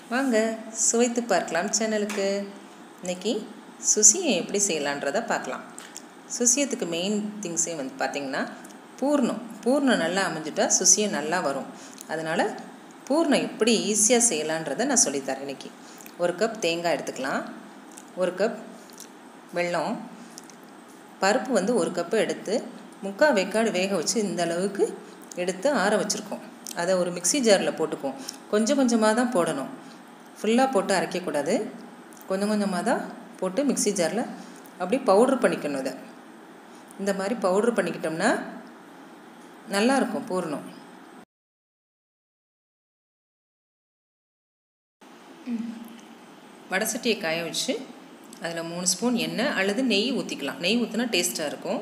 வாங்க சுவைத்து பார்க்கலாம் சேனலுக்கு இன்னைக்கு சுசியம் எப்படி செய்யலான்றதை பார்க்கலாம் சுசியத்துக்கு மெயின் திங்ஸே வந்து பார்த்திங்கன்னா பூர்ணம் பூர்ணம் நல்லா அமைஞ்சிட்டா சுசியம் நல்லா வரும் அதனால் பூர்ணம் எப்படி ஈஸியாக செய்யலான்றதை நான் சொல்லித்தரேன் இன்னைக்கு ஒரு கப் தேங்காய் எடுத்துக்கலாம் ஒரு கப் வெல்லம் பருப்பு வந்து ஒரு கப்பு எடுத்து முக்கால் வேக்காடு வேக வச்சு இந்த அளவுக்கு எடுத்து ஆற வச்சுருக்கோம் அதை ஒரு மிக்சி ஜாரில் போட்டுக்குவோம் கொஞ்சம் கொஞ்சமாக தான் போடணும் ஃபுல்லாக போட்டு அரைக்கக்கூடாது கொஞ்சம் கொஞ்சமாக தான் போட்டு மிக்சி ஜாரில் அப்படி பவுட்ரு பண்ணிக்கணும் இதை இந்த மாதிரி பவுட்ரு பண்ணிக்கிட்டோம்னா நல்லாயிருக்கும் பூர்ணம் வடை சட்டியை காய வச்சு அதில் மூணு ஸ்பூன் எண்ணெய் அல்லது நெய் ஊற்றிக்கலாம் நெய் ஊற்றினா டேஸ்ட்டாக இருக்கும்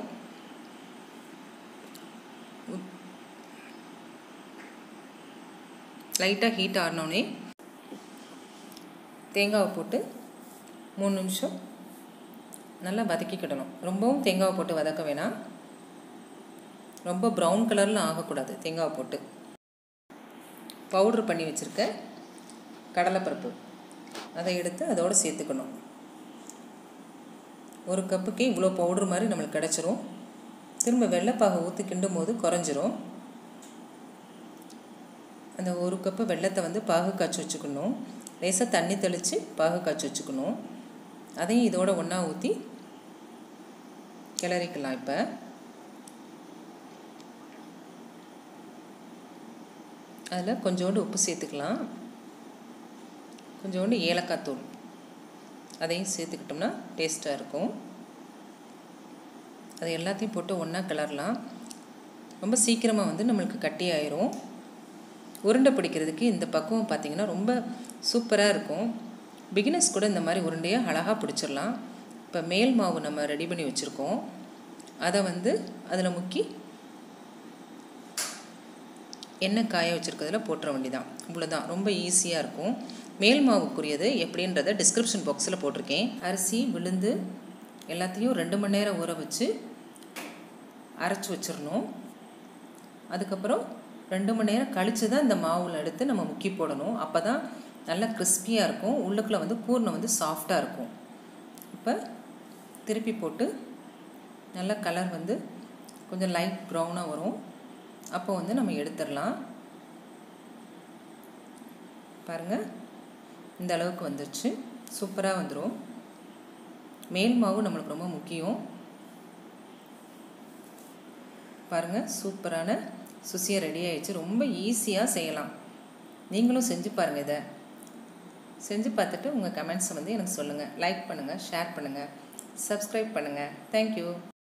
லைட்டாக ஹீட் ஆறினோடனே தேங்காவை போட்டு மூணு நிமிஷம் நல்லா வதக்கிக்கிடணும் ரொம்பவும் தேங்காவை போட்டு வதக்க வேணாம் ரொம்ப ப்ரௌன் கலரில் ஆகக்கூடாது தேங்காவை போட்டு பவுட்ரு பண்ணி வச்சுருக்க கடலைப்பருப்பு அதை எடுத்து அதோடு சேர்த்துக்கணும் ஒரு கப்புக்கு இவ்வளோ பவுட்ரு மாதிரி நம்மளுக்கு கிடச்சிரும் திரும்ப வெள்ளைப்பாக ஊற்றி கிண்டும் போது குறைஞ்சிரும் அந்த ஒரு கப்பு வெள்ளத்தை வந்து பாகு காய்ச்சி வச்சுக்கணும் லேசாக தண்ணி தெளித்து பாகு காய்ச்சி வச்சுக்கணும் அதையும் இதோட ஒன்றா ஊற்றி கிளறிக்கலாம் இப்போ அதில் கொஞ்சோண்டு உப்பு சேர்த்துக்கலாம் கொஞ்சோண்டு ஏலக்காய் தூள் அதையும் சேர்த்துக்கிட்டோம்னா டேஸ்ட்டாக இருக்கும் அது எல்லாத்தையும் போட்டு ஒன்றா கிளறலாம் ரொம்ப சீக்கிரமாக வந்து நம்மளுக்கு கட்டி ஆயிரும் உருண்டை பிடிக்கிறதுக்கு இந்த பக்குவம் பார்த்திங்கன்னா ரொம்ப சூப்பராக இருக்கும் பிகினர்ஸ் கூட இந்த மாதிரி உருண்டையாக அழகாக பிடிச்சிடலாம் இப்போ மேல் மாவு நம்ம ரெடி பண்ணி வச்சுருக்கோம் அதை வந்து அதில் முக்கி எண்ணெய் காய வச்சுருக்கிறதுல போட்டுற வேண்டிதான் இவ்வளோதான் ரொம்ப ஈஸியாக இருக்கும் மேல் மாவுக்குரியது எப்படின்றத டிஸ்கிரிப்ஷன் பாக்ஸில் போட்டிருக்கேன் அரிசி விழுந்து எல்லாத்தையும் ரெண்டு மணி நேரம் ஊற வச்சு அரைச்சி வச்சிடணும் அதுக்கப்புறம் ரெண்டு மணி நேரம் கழித்து தான் இந்த மாவில் எடுத்து நம்ம முக்கி போடணும் அப்போ தான் நல்லா கிறிஸ்பியாக இருக்கும் உள்ளுக்குள்ளே வந்து பூர்ணம் வந்து சாஃப்டாக இருக்கும் இப்போ திருப்பி போட்டு நல்ல கலர் வந்து கொஞ்சம் லைட் ப்ரௌனாக வரும் அப்போ வந்து நம்ம எடுத்துடலாம் பாருங்கள் இந்த அளவுக்கு வந்துருச்சு சூப்பராக வந்துடும் மேல் மாவு நம்மளுக்கு ரொம்ப முக்கியம் பாருங்கள் சூப்பரான சுசியை ரெடி ஆயிடுச்சு ரொம்ப ஈஸியாக செய்யலாம் நீங்களும் செஞ்சு பாருங்கள் இதை செஞ்சு பார்த்துட்டு உங்கள் கமெண்ட்ஸை வந்து எனக்கு சொல்லுங்கள் லைக் பண்ணுங்கள் ஷேர் பண்ணுங்கள் சப்ஸ்கிரைப் பண்ணுங்கள் தேங்க்யூ